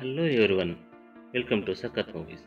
hello everyone welcome to Sakhath movies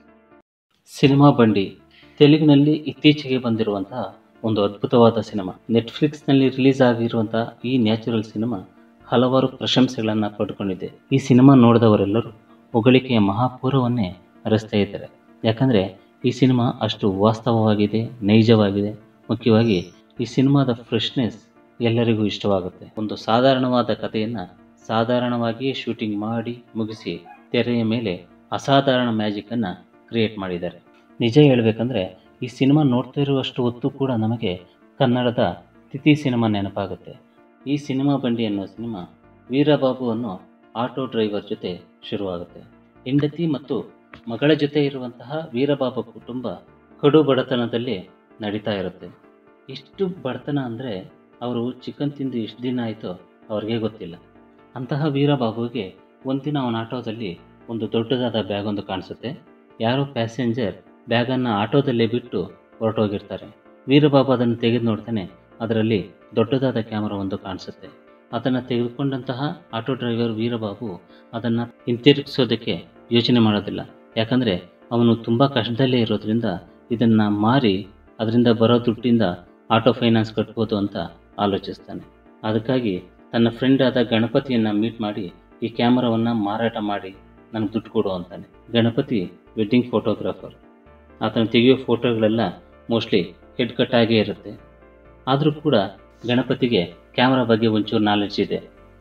cinema Bandi ತೆಲುಗಿನಲ್ಲಿ ಇತ್ತೀಚೆಗೆ ಬಂದಿರುವಂತಹ ಒಂದು ಅದ್ಭುತವಾದ ಸಿನಿಮಾ ನೆಟ್ಫ್ಲಿಕ್ಸ್ನಲ್ಲಿ ರಿಲೀಸ್ ಆಗಿರುವಂತಹ ಈ ನ್ಯಾಚುರಲ್ ಸಿನಿಮಾ ಹಲವಾರು ಪ್ರಶಂಸೆಗಳನ್ನು ಪಡ್ಕೊಂಡಿದೆ ಈ ಸಿನಿಮಾ ನೋಡಿದವರೆಲ್ಲರೂ ಹೊಗಳಿಕೆಯ ಮಹಾಪೂರವನ್ನೇ ಹರಿಸ್ತಾ ಇದ್ದಾರೆ ಯಾಕಂದರೆ ಈ ಸಿನಿಮಾ ಅಷ್ಟು ವಾಸ್ತವವಾಗಿದೆ ನೈಜವಾಗಿದೆ ಮುಖ್ಯವಾಗಿ ಈ ಸಿನಿಮಾದ ಫ್ರೆಶ್ನೆಸ್ ಎಲ್ಲರಿಗೂ ಇಷ್ಟವಾಗುತ್ತೆ ಒಂದು ಸಾಧಾರಣವಾದ ಕಥೆಯನ್ನು ಸಾಧಾರಣವಾಗಿಯೇ ಶೂಟಿಂಗ್ ಮಾಡಿ ಮುಗಿಸಿ ತೆರೆಯ ಮೇಲೆ ಅಸಾಧಾರಣ ಮ್ಯಾಜಿಕನ್ನು ಕ್ರಿಯೇಟ್ ಮಾಡಿದ್ದಾರೆ ನಿಜ ಹೇಳಬೇಕಂದ್ರೆ ಈ ಸಿನಿಮಾ ನೋಡ್ತಾ ಇರುವಷ್ಟು ಹೊತ್ತು ಕೂಡ ನಮಗೆ ಕನ್ನಡದ ತಿಥಿ ಸಿನಿಮಾ ನೆನಪಾಗುತ್ತೆ ಈ ಸಿನಿಮಾ ಬಂಡಿ ಅನ್ನೋ ಸಿನಿಮಾ ವೀರಬಾಬು ಅನ್ನೋ ಆಟೋ ಡ್ರೈವರ್ ಜೊತೆ ಶುರುವಾಗುತ್ತೆ ಹೆಂಡತಿ ಮತ್ತು ಮಗಳ ಜೊತೆ ಇರುವಂತಹ ವೀರಬಾಬು ಕುಟುಂಬ ಕಡು ಬಡತನದಲ್ಲಿ ನಡೀತಾ ಇರುತ್ತೆ ಎಷ್ಟು ಬಡತನ ಅಂದರೆ ಅವರು ಚಿಕನ್ ತಿಂದು ಎಷ್ಟು ದಿನ ಆಯಿತೋ ಅವ್ರಿಗೆ ಗೊತ್ತಿಲ್ಲ ಅಂತಹ ವೀರಬಾಬುಗೆ ಒಂದಿನ ಅವನ ಆಟೋದಲ್ಲಿ ಒಂದು ದೊಡ್ಡದಾದ ಬ್ಯಾಗ್ ಒಂದು ಕಾಣಿಸುತ್ತೆ ಯಾರೋ ಪ್ಯಾಸೆಂಜರ್ ಬ್ಯಾಗನ್ನು ಆಟೋದಲ್ಲೇ ಬಿಟ್ಟು ಹೊರಟೋಗಿರ್ತಾರೆ ವೀರಬಾಬು ಅದನ್ನು ತೆಗೆದು ನೋಡ್ತಾನೆ ಅದರಲ್ಲಿ ದೊಡ್ಡದಾದ ಕ್ಯಾಮರಾ ಒಂದು ಕಾಣಿಸುತ್ತೆ ಅದನ್ನು ತೆಗೆದುಕೊಂಡಂತಹ ಆಟೋ ಡ್ರೈವರ್ ವೀರಬಾಬು ಅದನ್ನು ಹಿಂತಿರುಗಿಸೋದಕ್ಕೆ ಯೋಚನೆ ಮಾಡೋದಿಲ್ಲ ಯಾಕಂದರೆ ಅವನು ತುಂಬ ಕಷ್ಟದಲ್ಲೇ ಇರೋದ್ರಿಂದ ಇದನ್ನು ಮಾರಿ ಅದರಿಂದ ಬರೋ ದುಡ್ಡಿಂದ ಆಟೋ ಫೈನಾನ್ಸ್ ಕಟ್ಬೋದು ಅಂತ ಆಲೋಚಿಸ್ತಾನೆ ಅದಕ್ಕಾಗಿ ತನ್ನ ಫ್ರೆಂಡ್ ಆದ ಗಣಪತಿಯನ್ನು ಮೀಟ್ ಮಾಡಿ ಈ ಕ್ಯಾಮರಾವನ್ನು ಮಾರಾಟ ಮಾಡಿ ನನಗೆ ದುಡ್ಡು ಕೊಡು ಅಂತಾನೆ ಗಣಪತಿ ವೆಡ್ಡಿಂಗ್ ಫೋಟೋಗ್ರಾಫರ್ ಆತನು ತೆಗೆಯೋ ಫೋಟೋಗಳೆಲ್ಲ ಮೋಸ್ಟ್ಲಿ ಹೆಡ್ ಕಟ್ ಆಗೇ ಇರುತ್ತೆ ಆದರೂ ಕೂಡ ಗಣಪತಿಗೆ ಕ್ಯಾಮ್ರಾ ಬಗ್ಗೆ ಒಂಚೂರು ನಾಲೆಡ್ಜ್ ಇದೆ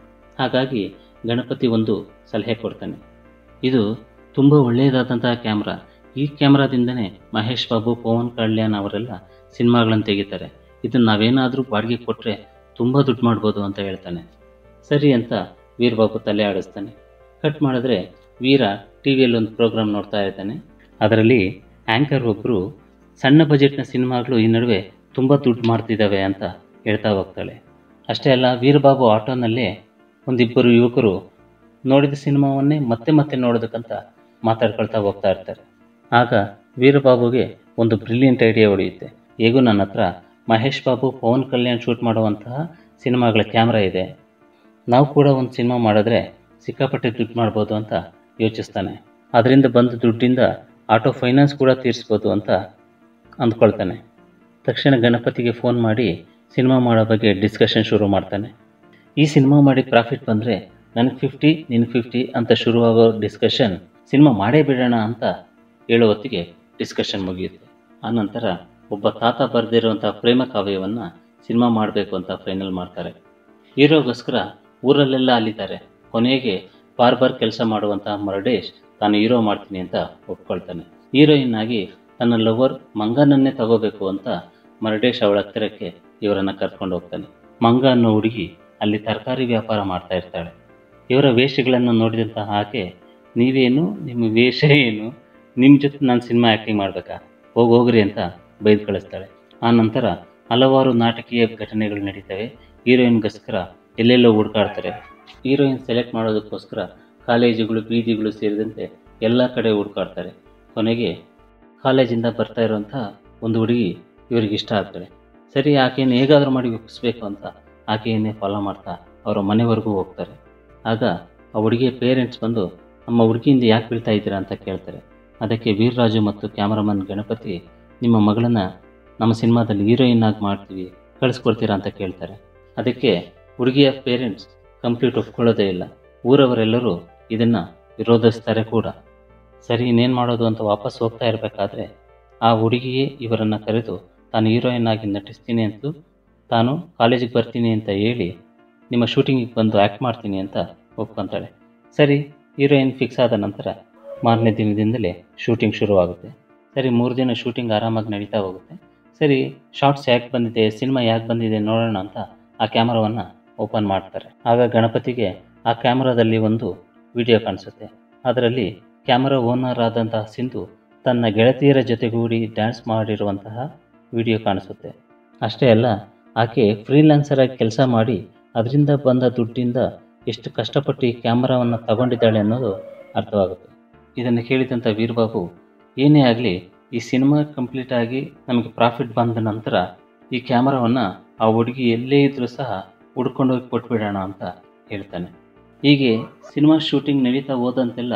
ಹಾಗಾಗಿ ಗಣಪತಿ ಒಂದು ಸಲಹೆ ಕೊಡ್ತಾನೆ ಇದು ತುಂಬ ಒಳ್ಳೆಯದಾದಂತಹ ಕ್ಯಾಮ್ರಾ ಈ ಕ್ಯಾಮ್ರಾದಿಂದನೇ ಮಹೇಶ್ ಬಾಬು ಪವನ್ ಕಲ್ಯಾಣ್ ಅವರೆಲ್ಲ ಸಿನಿಮಾಗಳನ್ನು ತೆಗಿತಾರೆ ಇದನ್ನು ನಾವೇನಾದರೂ ಬಾಡಿಗೆ ಕೊಟ್ಟರೆ ತುಂಬ ದುಡ್ಡು ಮಾಡ್ಬೋದು ಅಂತ ಹೇಳ್ತಾನೆ ಸರಿ ಅಂತ ವೀರಬಾಬು ತಲೆ ಆಡಿಸ್ತಾನೆ ಕಟ್ ಮಾಡಿದ್ರೆ ವೀರ ಟಿ ವಿಯಲ್ಲಿ ಒಂದು ಪ್ರೋಗ್ರಾಮ್ ನೋಡ್ತಾ ಇರ್ತಾನೆ ಅದರಲ್ಲಿ ಆ್ಯಂಕರ್ ಒಬ್ಬರು ಸಣ್ಣ ಬಜೆಟ್ನ ಸಿನಿಮಾಗಳು ಈ ನಡುವೆ ತುಂಬ ದುಡ್ಡು ಮಾಡ್ತಿದ್ದಾವೆ ಅಂತ ಹೇಳ್ತಾ ಹೋಗ್ತಾಳೆ ಅಷ್ಟೇ ಅಲ್ಲ ವೀರಬಾಬು ಆಟೋನಲ್ಲೇ ಒಂದಿಬ್ಬರು ಯುವಕರು ನೋಡಿದ ಸಿನಿಮಾವನ್ನೇ ಮತ್ತೆ ಮತ್ತೆ ನೋಡೋದಕ್ಕಂತ ಮಾತಾಡ್ಕೊಳ್ತಾ ಹೋಗ್ತಾ ಇರ್ತಾರೆ ಆಗ ವೀರಬಾಬುಗೆ ಒಂದು ಬ್ರಿಲಿಯಂಟ್ ಐಡಿಯಾ ಹೊಡೆಯುತ್ತೆ ಹೇಗೂ ನನ್ನ ಹತ್ರ ಮಹೇಶ್ ಬಾಬು ಪವನ್ ಕಲ್ಯಾಣ್ ಶೂಟ್ ಮಾಡುವಂತಹ ಸಿನಿಮಾಗಳ ಕ್ಯಾಮ್ರಾ ಇದೆ ನಾವು ಕೂಡ ಒಂದು ಸಿನಿಮಾ ಮಾಡಿದ್ರೆ ಸಿಕ್ಕಾಪಟ್ಟೆ ದುಡ್ಡು ಮಾಡ್ಬೋದು ಅಂತ ಯೋಚಿಸ್ತಾನೆ ಅದರಿಂದ ಬಂದ ದುಡ್ಡಿಂದ ಆಟೋ ಫೈನಾನ್ಸ್ ಕೂಡ ತೀರಿಸ್ಬೋದು ಅಂತ ಅಂದ್ಕೊಳ್ತಾನೆ ತಕ್ಷಣ ಗಣಪತಿಗೆ ಫೋನ್ ಮಾಡಿ ಸಿನಿಮಾ ಮಾಡೋ ಬಗ್ಗೆ ಡಿಸ್ಕಷನ್ ಶುರು ಮಾಡ್ತಾನೆ ಈ ಸಿನಿಮಾ ಮಾಡಿ ಪ್ರಾಫಿಟ್ ಬಂದರೆ ನನಗೆ ಫಿಫ್ಟಿ ನಿನಗೆ ಫಿಫ್ಟಿ ಅಂತ ಶುರುವಾಗೋ ಡಿಸ್ಕಷನ್ ಸಿನಿಮಾ ಮಾಡೇ ಬಿಡೋಣ ಅಂತ ಹೇಳೋ ಹೊತ್ತಿಗೆ ಡಿಸ್ಕಷನ್ ಮುಗಿಯುತ್ತೆ ಆನಂತರ ಒಬ್ಬ ತಾತ ಬರೆದಿರುವಂಥ ಪ್ರೇಮ ಕಾವ್ಯವನ್ನು ಸಿನಿಮಾ ಮಾಡಬೇಕು ಅಂತ ಫೈನಲ್ ಮಾಡ್ತಾರೆ ಹೀರೋಗೋಸ್ಕರ ಊರಲ್ಲೆಲ್ಲ ಅಲ್ಲಿದ್ದಾರೆ ಕೊನೆಗೆ ಬಾರ್ಬರ್ ಕೆಲಸ ಮಾಡುವಂಥ ಮರಡೇಶ್ ತಾನು ಹೀರೋ ಮಾಡ್ತೀನಿ ಅಂತ ಒಪ್ಕೊಳ್ತಾನೆ ಹೀರೋಯಿನ್ ಆಗಿ ತನ್ನ ಲವರ್ ಮಂಗನನ್ನೇ ತಗೋಬೇಕು ಅಂತ ಮರಡೇಶ್ ಅವಳ ಹತ್ತಿರಕ್ಕೆ ಇವರನ್ನು ಕರ್ಕೊಂಡು ಹೋಗ್ತಾನೆ ಮಂಗ ಅನ್ನೋ ಹುಡುಗಿ ಅಲ್ಲಿ ತರಕಾರಿ ವ್ಯಾಪಾರ ಮಾಡ್ತಾ ಇರ್ತಾಳೆ ಇವರ ವೇಷಗಳನ್ನು ನೋಡಿದಂತಹ ಆಕೆ ನೀವೇನು ನಿಮ್ಮ ವೇಷ ಏನು ನಿಮ್ಮ ಜೊತೆ ನಾನು ಸಿನಿಮಾ ಆ್ಯಕ್ಟಿಂಗ್ ಮಾಡಬೇಕಾ ಹೋಗಿ ಹೋಗ್ರಿ ಅಂತ ಬೈದು ಕಳಿಸ್ತಾಳೆ ಆ ನಂತರ ಹಲವಾರು ನಾಟಕೀಯ ಘಟನೆಗಳು ನಡೀತವೆ ಹೀರೋಯಿನ್ಗೋಸ್ಕರ ಎಲ್ಲೆಲ್ಲೋ ಹುಡುಕಾಡ್ತಾರೆ ಹೀರೋಯಿನ್ ಸೆಲೆಕ್ಟ್ ಮಾಡೋದಕ್ಕೋಸ್ಕರ ಕಾಲೇಜುಗಳು ಬೀದಿಗಳು ಸೇರಿದಂತೆ ಎಲ್ಲ ಕಡೆ ಹುಡುಕಾಡ್ತಾರೆ ಕೊನೆಗೆ ಕಾಲೇಜಿಂದ ಬರ್ತಾ ಇರುವಂಥ ಒಂದು ಹುಡುಗಿ ಇವರಿಗೆ ಇಷ್ಟ ಆಗ್ತಾಳೆ ಸರಿ ಆಕೆಯನ್ನು ಹೇಗಾದರೂ ಮಾಡಿ ಒಪ್ಪಿಸ್ಬೇಕು ಅಂತ ಆಕೆಯನ್ನೇ ಫಾಲೋ ಮಾಡ್ತಾ ಅವರ ಮನೆವರೆಗೂ ಹೋಗ್ತಾರೆ ಆಗ ಆ ಹುಡುಗಿಯ ಪೇರೆಂಟ್ಸ್ ಬಂದು ನಮ್ಮ ಹುಡುಗಿಯಿಂದ ಯಾಕೆ ಬೀಳ್ತಾ ಇದ್ದೀರಾ ಅಂತ ಕೇಳ್ತಾರೆ ಅದಕ್ಕೆ ವೀರ್ರಾಜು ಮತ್ತು ಕ್ಯಾಮ್ರಾಮನ್ ಗಣಪತಿ ನಿಮ್ಮ ಮಗಳನ್ನು ನಮ್ಮ ಸಿನಿಮಾದಲ್ಲಿ ಹೀರೋಯಿನ್ ಆಗಿ ಮಾಡ್ತೀವಿ ಕಳಿಸ್ಕೊಡ್ತೀರಾ ಅಂತ ಕೇಳ್ತಾರೆ ಅದಕ್ಕೆ ಹುಡುಗಿಯ ಪೇರೆಂಟ್ಸ್ ಕಂಪ್ಲೀಟ್ ಒಪ್ಕೊಳ್ಳೋದೇ ಇಲ್ಲ ಊರವರೆಲ್ಲರೂ ಇದನ್ನು ವಿರೋಧಿಸ್ತಾರೆ ಕೂಡ ಸರಿ ಇನ್ನೇನು ಮಾಡೋದು ಅಂತ ವಾಪಸ್ ಹೋಗ್ತಾ ಇರಬೇಕಾದ್ರೆ ಆ ಹುಡುಗಿಯೇ ಇವರನ್ನು ಕರೆದು ತಾನು ಹೀರೋಯಿನ್ ಆಗಿ ನಟಿಸ್ತೀನಿ ಅಂತೂ ತಾನು ಕಾಲೇಜಿಗೆ ಬರ್ತೀನಿ ಅಂತ ಹೇಳಿ ನಿಮ್ಮ ಶೂಟಿಂಗಿಗೆ ಬಂದು ಆ್ಯಕ್ಟ್ ಮಾಡ್ತೀನಿ ಅಂತ ಒಪ್ಕೊತಾಳೆ ಸರಿ ಹೀರೋಯಿನ್ ಫಿಕ್ಸ್ ಆದ ನಂತರ ಮಾರನೇ ದಿನದಿಂದಲೇ ಶೂಟಿಂಗ್ ಶುರುವಾಗುತ್ತೆ ಸರಿ ಮೂರು ದಿನ ಶೂಟಿಂಗ್ ಆರಾಮಾಗಿ ನಡೀತಾ ಹೋಗುತ್ತೆ ಸರಿ ಶಾರ್ಟ್ಸ್ ಯಾಕೆ ಬಂದಿದೆ ಸಿನಿಮಾ ಯಾಕೆ ಬಂದಿದೆ ನೋಡೋಣ ಅಂತ ಆ ಕ್ಯಾಮ್ರಾವನ್ನು ಓಪನ್ ಮಾಡ್ತಾರೆ ಆಗ ಗಣಪತಿಗೆ ಆ ಕ್ಯಾಮ್ರಾದಲ್ಲಿ ಒಂದು ವಿಡಿಯೋ ಕಾಣಿಸುತ್ತೆ ಅದರಲ್ಲಿ ಕ್ಯಾಮ್ರಾ ಓನರ್ ಆದಂತಹ ಸಿಂಧು ತನ್ನ ಗೆಳತಿಯರ ಜೊತೆಗೂಡಿ ಡ್ಯಾನ್ಸ್ ಮಾಡಿರುವಂತಹ ವಿಡಿಯೋ ಕಾಣಿಸುತ್ತೆ ಅಷ್ಟೇ ಅಲ್ಲ ಆಕೆ ಫ್ರೀಲಾನ್ಸರ್ ಆಗಿ ಕೆಲಸ ಮಾಡಿ ಅದರಿಂದ ಬಂದ ದುಡ್ಡಿಂದ ಎಷ್ಟು ಕಷ್ಟಪಟ್ಟು ಈ ಕ್ಯಾಮ್ರಾವನ್ನು ತಗೊಂಡಿದ್ದಾಳೆ ಅನ್ನೋದು ಅರ್ಥವಾಗುತ್ತೆ ಇದನ್ನು ಕೇಳಿದಂಥ ವೀರಬಾಬು ಏನೇ ಆಗಲಿ ಈ ಸಿನಿಮಾ ಕಂಪ್ಲೀಟ್ ಆಗಿ ನಮಗೆ ಪ್ರಾಫಿಟ್ ಬಂದ ನಂತರ ಈ ಕ್ಯಾಮ್ರಾವನ್ನು ಆ ಹುಡುಗಿ ಎಲ್ಲೇ ಇದ್ದರೂ ಸಹ ಹುಡ್ಕೊಂಡೋಗಿ ಕೊಟ್ಬಿಡೋಣ ಅಂತ ಹೇಳ್ತಾನೆ ಹೀಗೆ ಸಿನಿಮಾ ಶೂಟಿಂಗ್ ನಡೀತಾ ಹೋದಂತೆಲ್ಲ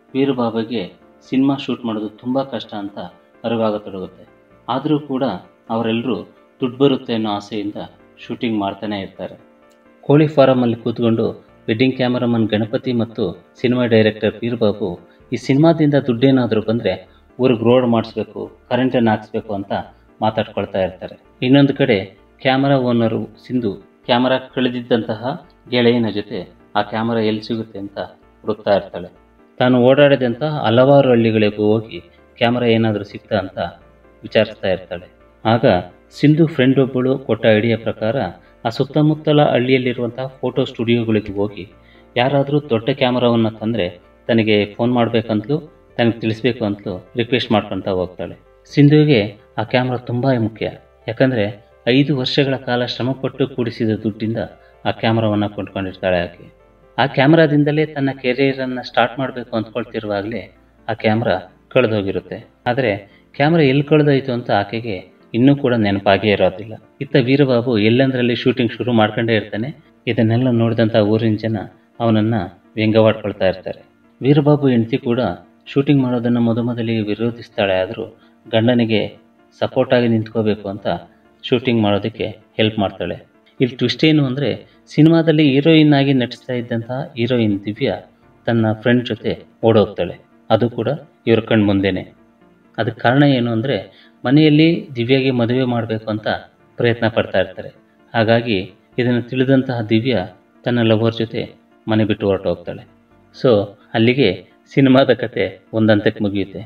ವೀರಬಾಬುಗೆ ಸಿನಿಮಾ ಶೂಟ್ ಮಾಡೋದು ತುಂಬ ಕಷ್ಟ ಅಂತ ಅರಿವಾಗತೊಡಗುತ್ತೆ ಆದರೂ ಕೂಡ ಅವರೆಲ್ಲರೂ ದುಡ್ಡು ಬರುತ್ತೆ ಅನ್ನೋ ಆಸೆಯಿಂದ ಶೂಟಿಂಗ್ ಮಾಡ್ತಾನೆ ಇರ್ತಾರೆ ಕೋಳಿ ಫಾರಮಲ್ಲಿ ಕೂತ್ಕೊಂಡು ವೆಡ್ಡಿಂಗ್ ಕ್ಯಾಮರಾಮನ್ ಗಣಪತಿ ಮತ್ತು ಸಿನಿಮಾ ಡೈರೆಕ್ಟರ್ ವೀರಬಾಬು ಈ ಸಿನಿಮಾದಿಂದ ದುಡ್ಡೇನಾದರೂ ಬಂದರೆ ಊರಿಗೆ ರೋಡ್ ಮಾಡಿಸ್ಬೇಕು ಕರೆಂಟನ್ನು ಹಾಕ್ಸ್ಬೇಕು ಅಂತ ಮಾತಾಡ್ಕೊಳ್ತಾ ಇರ್ತಾರೆ ಇನ್ನೊಂದು ಕಡೆ ಕ್ಯಾಮರಾ ಓನರು ಸಿಂಧು ಕ್ಯಾಮರಾ ಕಳೆದಿದ್ದಂತಹ ಗೆಳೆಯನ ಜೊತೆ ಆ ಕ್ಯಾಮರಾ ಎಲ್ಲಿ ಸಿಗುತ್ತೆ ಅಂತ ಹುಡುಕ್ತಾ ಇರ್ತಾಳೆ ತಾನು ಓಡಾಡಿದಂತಹ ಹಲವಾರು ಹಳ್ಳಿಗಳಿಗೂ ಹೋಗಿ ಕ್ಯಾಮರಾ ಏನಾದರೂ ಸಿಗ್ತಾ ಅಂತ ವಿಚಾರಿಸ್ತಾ ಇರ್ತಾಳೆ ಆಗ ಸಿಂಧು ಫ್ರೆಂಡ್ ಒಬ್ಬಳು ಕೊಟ್ಟ ಐಡಿಯಾ ಪ್ರಕಾರ ಆ ಸುತ್ತಮುತ್ತಲ ಹಳ್ಳಿಯಲ್ಲಿರುವಂತಹ ಫೋಟೋ ಸ್ಟುಡಿಯೋಗಳಿಗೆ ಹೋಗಿ ಯಾರಾದರೂ ದೊಡ್ಡ ಕ್ಯಾಮರಾವನ್ನು ತಂದರೆ ತನಗೆ ಫೋನ್ ಮಾಡಬೇಕಂತಲೂ ತನಗೆ ತಿಳಿಸ್ಬೇಕು ಅಂತಲೂ ರಿಕ್ವೆಸ್ಟ್ ಮಾಡ್ಕೊತಾ ಹೋಗ್ತಾಳೆ ಸಿಂಧುವಿಗೆ ಆ ಕ್ಯಾಮ್ರಾ ತುಂಬ ಮುಖ್ಯ ಯಾಕಂದರೆ ಐದು ವರ್ಷಗಳ ಕಾಲ ಶ್ರಮಪಟ್ಟು ಕೂಡಿಸಿದ ದುಡ್ಡಿಂದ ಆ ಕ್ಯಾಮ್ರಾವನ್ನು ಕೊಂಡ್ಕೊಂಡಿರ್ತಾಳೆ ಆಕೆ ಆ ಕ್ಯಾಮ್ರಾದಿಂದಲೇ ತನ್ನ ಕೆರಿಯರನ್ನು ಸ್ಟಾರ್ಟ್ ಮಾಡಬೇಕು ಅಂದ್ಕೊಳ್ತಿರುವಾಗಲೇ ಆ ಕ್ಯಾಮ್ರಾ ಕಳೆದೋಗಿರುತ್ತೆ ಆದರೆ ಕ್ಯಾಮ್ರಾ ಎಲ್ಲಿ ಕಳೆದೋಯ್ತು ಅಂತ ಆಕೆಗೆ ಇನ್ನೂ ಕೂಡ ನೆನಪಾಗೇ ಇರೋದಿಲ್ಲ ಇತ್ತ ವೀರಬಾಬು ಎಲ್ಲಂದರಲ್ಲಿ ಶೂಟಿಂಗ್ ಶುರು ಮಾಡ್ಕೊಂಡೇ ಇರ್ತಾನೆ ಇದನ್ನೆಲ್ಲ ನೋಡಿದಂಥ ಊರಿನ ಜನ ಅವನನ್ನು ವ್ಯಂಗ್ಯವಾಡ್ಕೊಳ್ತಾ ಇರ್ತಾರೆ ವೀರಬಾಬು ಹೆಂಡತಿ ಕೂಡ ಶೂಟಿಂಗ್ ಮಾಡೋದನ್ನು ಮೊದಮೊದಲಿಗೆ ವಿರೋಧಿಸ್ತಾಳೆ ಆದರೂ ಗಂಡನಿಗೆ ಸಪೋರ್ಟಾಗಿ ನಿಂತ್ಕೋಬೇಕು ಅಂತ ಶೂಟಿಂಗ್ ಮಾಡೋದಕ್ಕೆ ಹೆಲ್ಪ್ ಮಾಡ್ತಾಳೆ ಇಲ್ಲಿ ಟ್ವಿಸ್ಟ್ ಏನು ಅಂದರೆ ಸಿನಿಮಾದಲ್ಲಿ ಹೀರೋಯಿನ್ ಆಗಿ ನಟಿಸ್ತಾ ಇದ್ದಂತಹ ಹೀರೋಯಿನ್ ದಿವ್ಯಾ ತನ್ನ ಫ್ರೆಂಡ್ ಜೊತೆ ಓಡೋಗ್ತಾಳೆ ಅದು ಕೂಡ ಇವ್ರ ಕಣ್ಣು ಮುಂದೆನೆ ಅದಕ್ಕೆ ಕಾರಣ ಏನು ಅಂದರೆ ಮನೆಯಲ್ಲಿ ದಿವ್ಯಾಗೆ ಮದುವೆ ಮಾಡಬೇಕು ಅಂತ ಪ್ರಯತ್ನ ಪಡ್ತಾ ಇರ್ತಾರೆ ಹಾಗಾಗಿ ಇದನ್ನು ತಿಳಿದಂತಹ ದಿವ್ಯಾ ತನ್ನ ಲವರ್ ಜೊತೆ ಮನೆ ಬಿಟ್ಟು ಹೊರಟೋಗ್ತಾಳೆ ಸೊ ಅಲ್ಲಿಗೆ ಸಿನಿಮಾದ ಕತೆ ಒಂದಂತಕ್ಕೆ ಮುಗಿಯುತ್ತೆ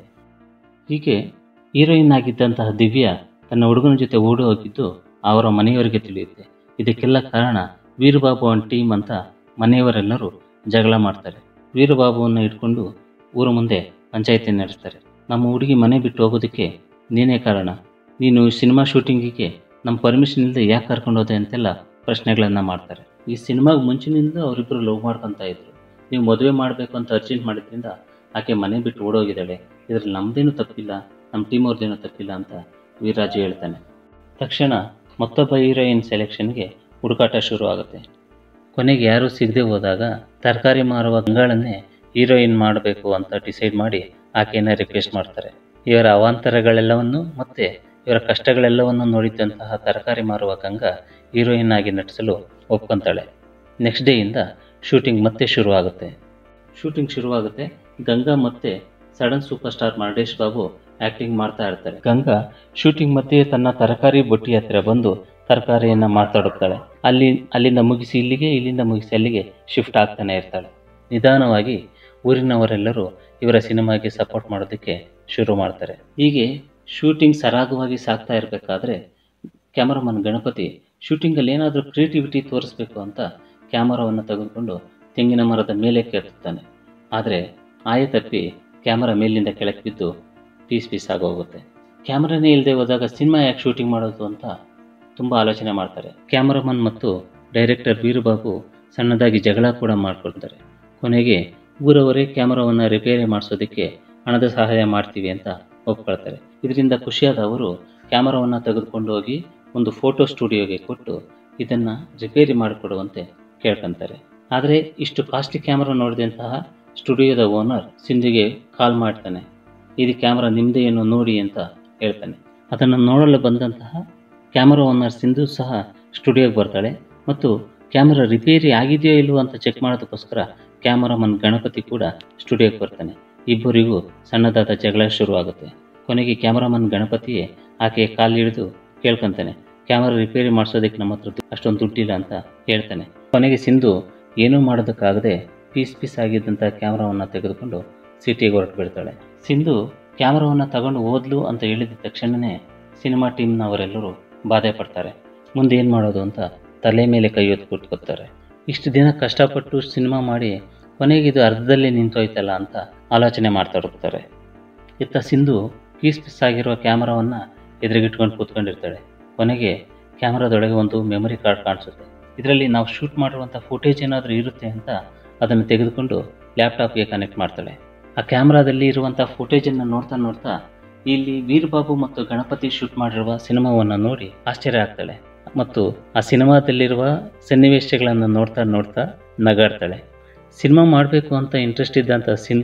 ಹೀಗೆ ಹೀರೋಯಿನ್ ಆಗಿದ್ದಂತಹ ದಿವ್ಯಾ ತನ್ನ ಹುಡುಗನ ಜೊತೆ ಓಡಿ ಹೋಗಿದ್ದು ಅವರ ಮನೆಯವರಿಗೆ ತಿಳಿಯುತ್ತೆ ಇದಕ್ಕೆಲ್ಲ ಕಾರಣ ವೀರಬಾಬು ಅವನ ಟೀಮ್ ಅಂತ ಮನೆಯವರೆಲ್ಲರೂ ಜಗಳ ಮಾಡ್ತಾರೆ ವೀರಬಾಬುವನ್ನು ಇಟ್ಕೊಂಡು ಊರ ಮುಂದೆ ಪಂಚಾಯಿತಿ ನಡೆಸ್ತಾರೆ ನಮ್ಮ ಹುಡುಗಿ ಮನೆ ಬಿಟ್ಟು ಹೋಗೋದಕ್ಕೆ ನೀನೇ ಕಾರಣ ನೀನು ಸಿನಿಮಾ ಶೂಟಿಂಗಿಗೆ ನಮ್ಮ ಪರ್ಮಿಷನ್ ಇಲ್ಲದೆ ಯಾಕೆ ಕರ್ಕೊಂಡು ಹೋದೆ ಅಂತೆಲ್ಲ ಪ್ರಶ್ನೆಗಳನ್ನು ಮಾಡ್ತಾರೆ ಈ ಸಿನಿಮಾಗೆ ಮುಂಚಿನಿಂದ ಅವರಿಬ್ಬರು ಲವ್ ಮಾಡ್ಕೊತಾ ಇದ್ರು ನೀವು ಮದುವೆ ಮಾಡಬೇಕು ಅಂತ ಅರ್ಜೆಂಟ್ ಮಾಡಿದ್ರಿಂದ ಆಕೆ ಮನೆ ಬಿಟ್ಟು ಓಡೋಗಿದ್ದಾಳೆ ಇದರಲ್ಲಿ ನಮ್ಮದೇನು ತಪ್ಪಿಲ್ಲ ನಮ್ಮ ಟೀಮ್ ಅವ್ರದ್ದೇನೂ ತಪ್ಪಿಲ್ಲ ಅಂತ ವೀರರಾಜು ಹೇಳ್ತಾನೆ ತಕ್ಷಣ ಮತ್ತೊಬ್ಬ ಹೀರೋಯಿನ್ ಸೆಲೆಕ್ಷನ್ಗೆ ಹುಡುಕಾಟ ಶುರು ಆಗುತ್ತೆ ಕೊನೆಗೆ ಯಾರೂ ಸಿಗದೆ ಹೋದಾಗ ತರಕಾರಿ ಮಾರುವ ಗಂಗಾಳನ್ನೇ ಹೀರೋಯಿನ್ ಮಾಡಬೇಕು ಅಂತ ಡಿಸೈಡ್ ಮಾಡಿ ಆಕೆಯನ್ನು ರಿಕ್ವೆಸ್ಟ್ ಮಾಡ್ತಾರೆ ಇವರ ಅವಾಂತರಗಳೆಲ್ಲವನ್ನು ಮತ್ತು ಇವರ ಕಷ್ಟಗಳೆಲ್ಲವನ್ನು ನೋಡಿದ್ದಂತಹ ತರಕಾರಿ ಮಾರುವ ಗಂಗಾ ಹೀರೋಯಿನ್ ಆಗಿ ನಟಿಸಲು ಒಪ್ಕೊಂತಾಳೆ ನೆಕ್ಸ್ಟ್ ಡೇಯಿಂದ ಶೂಟಿಂಗ್ ಮತ್ತೆ ಶುರುವಾಗುತ್ತೆ ಶೂಟಿಂಗ್ ಶುರುವಾಗುತ್ತೆ ಗಂಗಾ ಮತ್ತೆ sudden super star Maradesh Babu acting ಮಾಡ್ತಾ ಇರ್ತಾರೆ ಗಂಗಾ ಶೂಟಿಂಗ್ ಮಧ್ಯೆ ತನ್ನ ತರಕಾರಿ ಬುಟ್ಟಿ ಹತ್ತಿರ ಬಂದು ತರಕಾರಿಯನ್ನು ಮಾತಾಡುತ್ತಾಳೆ ಅಲ್ಲಿ ಅಲ್ಲಿಂದ ಮುಗಿಸಿ ಇಲ್ಲಿಗೆ ಇಲ್ಲಿಂದ ಮುಗಿಸಿ ಅಲ್ಲಿಗೆ ಶಿಫ್ಟ್ ಆಗ್ತಾನೆ ಇರ್ತಾಳೆ ನಿಧಾನವಾಗಿ ಊರಿನವರೆಲ್ಲರೂ ಇವರ ಸಿನಿಮಾಗೆ ಸಪೋರ್ಟ್ ಮಾಡೋದಕ್ಕೆ ಶುರು ಮಾಡ್ತಾರೆ ಹೀಗೆ ಶೂಟಿಂಗ್ ಸರಾಗವಾಗಿ ಸಾಗ್ತಾ ಇರಬೇಕಾದ್ರೆ ಕ್ಯಾಮರಾಮನ್ ಗಣಪತಿ ಶೂಟಿಂಗಲ್ಲಿ ಏನಾದರೂ ಕ್ರಿಯೇಟಿವಿಟಿ ತೋರಿಸ್ಬೇಕು ಅಂತ ಕ್ಯಾಮರಾವನ್ನು ತೆಗೆದುಕೊಂಡು ತೆಂಗಿನ ಮರದ ಮೇಲೆ ಕೆತ್ತುತ್ತಾನೆ ಆದರೆ ಆಯ ತಪ್ಪಿ ಕ್ಯಾಮರಾ ಮೇಲಿಂದ ಕೆಳಗೆ ಬಿದ್ದು ಪೀಸ್ ಪೀಸ್ ಆಗೋಗುತ್ತೆ ಕ್ಯಾಮ್ರಾನೇ ಇಲ್ಲದೆ ಹೋದಾಗ ಸಿನಿಮಾ ಯಾಕೆ ಶೂಟಿಂಗ್ ಮಾಡೋದು ಅಂತ ತುಂಬ ಆಲೋಚನೆ ಮಾಡ್ತಾರೆ ಕ್ಯಾಮರಾಮನ್ ಮತ್ತು ಡೈರೆಕ್ಟರ್ ವೀರಬಾಬು ಸಣ್ಣದಾಗಿ ಜಗಳ ಕೂಡ ಮಾಡ್ಕೊಳ್ತಾರೆ ಕೊನೆಗೆ ಊರವರೇ ಕ್ಯಾಮರಾವನ್ನು ರಿಪೇರಿ ಮಾಡಿಸೋದಕ್ಕೆ ಹಣದ ಸಹಾಯ ಮಾಡ್ತೀವಿ ಅಂತ ಒಪ್ಕೊಳ್ತಾರೆ ಇದರಿಂದ ಖುಷಿಯಾದ ಅವರು ಕ್ಯಾಮರಾವನ್ನು ತೆಗೆದುಕೊಂಡು ಹೋಗಿ ಒಂದು ಫೋಟೋ ಸ್ಟುಡಿಯೋಗೆ ಕೊಟ್ಟು ಇದನ್ನು ರಿಪೇರಿ ಮಾಡಿಕೊಡುವಂತೆ ಕೇಳ್ಕೊತಾರೆ ಆದರೆ ಇಷ್ಟು ಕಾಸ್ಟ್ಲಿ ಕ್ಯಾಮ್ರಾ ನೋಡಿದಂತಹ ಸ್ಟುಡಿಯೋದ ಓನರ್ ಸಿಂಧುಗೆ ಕಾಲ್ ಮಾಡ್ತಾನೆ ಇದು ಕ್ಯಾಮ್ರಾ ನಿಮ್ಮದೇ ಏನೋ ನೋಡಿ ಅಂತ ಹೇಳ್ತಾನೆ ಅದನ್ನು ನೋಡಲು ಬಂದಂತಹ ಕ್ಯಾಮರಾ ಓನರ್ ಸಿಂಧು ಸಹ ಸ್ಟುಡಿಯೋಗೆ ಬರ್ತಾಳೆ ಮತ್ತು ಕ್ಯಾಮರಾ ರಿಪೇರಿ ಆಗಿದೆಯೋ ಇಲ್ವೋ ಅಂತ ಚೆಕ್ ಮಾಡೋದಕ್ಕೋಸ್ಕರ ಕ್ಯಾಮರಾಮನ್ ಗಣಪತಿ ಕೂಡ ಸ್ಟುಡಿಯೋಗೆ ಬರ್ತಾನೆ ಇಬ್ಬರಿಗೂ ಸಣ್ಣದಾದ ಜಗಳ ಶುರುವಾಗುತ್ತೆ ಕೊನೆಗೆ ಕ್ಯಾಮರಾಮನ್ ಗಣಪತಿಯೇ ಆಕೆಯ ಕಾಲು ಹಿಡಿದು ಕೇಳ್ಕೊತಾನೆ ಕ್ಯಾಮರಾ ರಿಪೇರಿ ಮಾಡಿಸೋದಕ್ಕೆ ನಮ್ಮ ಹತ್ರ ದು- ಅಷ್ಟೊಂದು ದುಡ್ಡಿಲ್ಲ ಅಂತ ಹೇಳ್ತಾನೆ ಕೊನೆಗೆ ಸಿಂಧು ಏನೂ ಮಾಡೋದಕ್ಕಾಗದೆ ಪೀಸ್ ಪೀಸ್ ಆಗಿದ್ದಂಥ ಕ್ಯಾಮ್ರಾವನ್ನು ತೆಗೆದುಕೊಂಡು ಸಿಟಿಗೆ ಹೊರಟು ಬಿಡ್ತಾಳೆ ಸಿಂಧು ಕ್ಯಾಮ್ರಾವನ್ನು ತಗೊಂಡು ಓದ್ಲು ಅಂತ ಹೇಳಿದ ತಕ್ಷಣವೇ ಸಿನಿಮಾ ಟೀಮ್ನವರೆಲ್ಲರೂ ಬಾಧೆ ಪಡ್ತಾರೆ ಮುಂದೆ ಏನು ಮಾಡೋದು ಅಂತ ತಲೆ ಮೇಲೆ ಕೈ ಹೊತ್ತು ಕೂತ್ಕೋತಾರೆ ಇಷ್ಟು ದಿನ ಕಷ್ಟಪಟ್ಟು ಸಿನಿಮಾ ಮಾಡಿ ಕೊನೆಗೆ ಇದು ಅರ್ಧದಲ್ಲೇ ನಿಂತೋಯ್ತಲ್ಲ ಅಂತ ಆಲೋಚನೆ ಮಾಡ್ತಾ ಹೋಗ್ತಾರೆ ಇತ್ತ ಸಿಂಧು ಪೀಸ್ ಪೀಸ್ ಆಗಿರುವ ಕ್ಯಾಮರಾವನ್ನು ಎದುರಿಗಿಟ್ಕೊಂಡು ಕೂತ್ಕೊಂಡಿರ್ತಾಳೆ ಕೊನೆಗೆ ಕ್ಯಾಮ್ರಾದೊಳಗೆ ಒಂದು ಮೆಮೊರಿ ಕಾರ್ಡ್ ಕಾಣಿಸುತ್ತೆ ಇದರಲ್ಲಿ ನಾವು ಶೂಟ್ ಮಾಡಿರುವಂಥ ಫುಟೇಜ್ ಏನಾದರೂ ಇರುತ್ತೆ ಅಂತ ಅದನ್ನು ತೆಗೆದುಕೊಂಡು ಲ್ಯಾಪ್ಟಾಪ್ಗೆ ಕನೆಕ್ಟ್ ಮಾಡ್ತಾಳೆ ಆ ಕ್ಯಾಮ್ರಾದಲ್ಲಿ ಇರುವಂಥ ಫುಟೇಜನ್ನು ನೋಡ್ತಾ ನೋಡ್ತಾ ಇಲ್ಲಿ ವೀರಬಾಬು ಮತ್ತು ಗಣಪತಿ ಶೂಟ್ ಮಾಡಿರುವ ಸಿನಿಮಾವನ್ನು ನೋಡಿ ಆಶ್ಚರ್ಯ ಆಗ್ತಾಳೆ ಮತ್ತು ಆ ಸಿನಿಮಾದಲ್ಲಿರುವ ಸನ್ನಿವೇಶಗಳನ್ನು ನೋಡ್ತಾ ನೋಡ್ತಾ ನಗಾಡ್ತಾಳೆ ಸಿನಿಮಾ ಮಾಡಬೇಕು ಅಂತ ಇಂಟ್ರೆಸ್ಟ್ ಇದ್ದಂಥ ಸಿಂಧು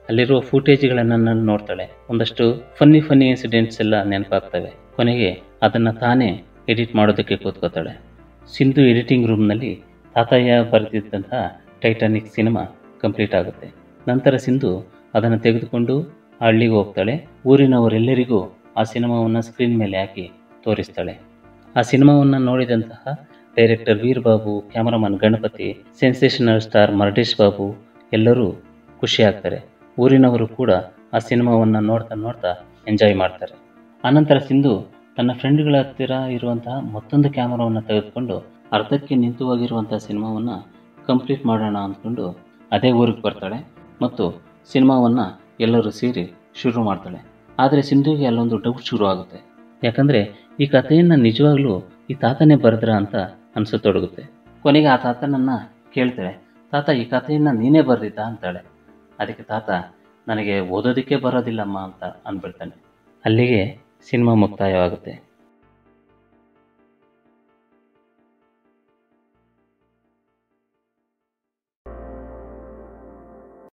ಅಲ್ಲಿರುವ ಫೂಟೇಜ್ಗಳನ್ನು ನೋಡ್ತಾಳೆ ಒಂದಷ್ಟು ಫನ್ನಿ ಫನ್ನಿ ಇನ್ಸಿಡೆಂಟ್ಸ್ ಎಲ್ಲ ನೆನಪಾಗ್ತವೆ ಕೊನೆಗೆ ಅದನ್ನು ತಾನೇ ಎಡಿಟ್ ಮಾಡೋದಕ್ಕೆ ಕೂತ್ಕೋತಾಳೆ ಸಿಂಧು ಎಡಿಟಿಂಗ್ ರೂಮ್ನಲ್ಲಿ ತಾತಯ್ಯ ಬರೆದಿದ್ದಂತಹ ಟೈಟಾನಿಕ್ ಸಿನಿಮಾ ಕಂಪ್ಲೀಟ್ ಆಗುತ್ತೆ ನಂತರ ಸಿಂಧು ಅದನ್ನು ತೆಗೆದುಕೊಂಡು ಹಳ್ಳಿಗೆ ಹೋಗ್ತಾಳೆ ಊರಿನವರೆಲ್ಲರಿಗೂ ಆ ಸಿನಿಮಾವನ್ನು ಸ್ಕ್ರೀನ್ ಮೇಲೆ ಹಾಕಿ ತೋರಿಸ್ತಾಳೆ ಆ ಸಿನಿಮಾವನ್ನು ನೋಡಿದಂತಹ director Veer Babu cameraman Ganapathi sensational star Maradesh Babu ಎಲ್ಲರೂ ಖುಷಿ ಆಗ್ತಾರೆ ಊರಿನವರು ಕೂಡ ಆ ಸಿನಿಮಾವನ್ನು ನೋಡ್ತಾ ನೋಡ್ತಾ ಎಂಜಾಯ್ ಮಾಡ್ತಾರೆ ಆನಂತರ ಸಿಂಧು ತನ್ನ ಫ್ರೆಂಡ್ಗಳ ಹತ್ತಿರ ಇರುವಂತಹ ಮತ್ತೊಂದು ಕ್ಯಾಮರಾವನ್ನು ತೆಗೆದುಕೊಂಡು ಅರ್ಧಕ್ಕೆ ನಿಂತು ಹೋಗಿರುವಂತಹ ಸಿನಿಮಾವನ್ನು ಕಂಪ್ಲೀಟ್ ಮಾಡೋಣ ಅಂದ್ಕೊಂಡು ಅದೇ ಊರಿಗೆ ಬರ್ತಾಳೆ ಮತ್ತು ಸಿನಿಮಾವನ್ನು ಎಲ್ಲರೂ ಸೇರಿ ಶುರು ಮಾಡ್ತಾಳೆ ಆದರೆ ಸಿಂಧುಗೆ ಅಲ್ಲೊಂದು ಡೌಟ್ ಶುರು ಆಗುತ್ತೆ ಯಾಕಂದರೆ ಈ ಕಥೆಯನ್ನು ನಿಜವಾಗ್ಲೂ ಈ ತಾತನೇ ಬರೆದ್ರ ಅಂತ ಅನಿಸತೊಡಗುತ್ತೆ ಕೊನೆಗೆ ಆ ತಾತನನ್ನು ಕೇಳ್ತಾಳೆ ತಾತ ಈ ಕಥೆಯನ್ನು ನೀನೇ ಬರೆದಿದ್ದ ಅಂತಾಳೆ ಅದಕ್ಕೆ ತಾತ ನನಗೆ ಓದೋದಕ್ಕೆ ಬರೋದಿಲ್ಲಮ್ಮ ಅಂತ ಅಂದ್ಬಿಡ್ತಾನೆ ಅಲ್ಲಿಗೆ ಸಿನಿಮಾ ಮುಕ್ತಾಯವಾಗುತ್ತೆ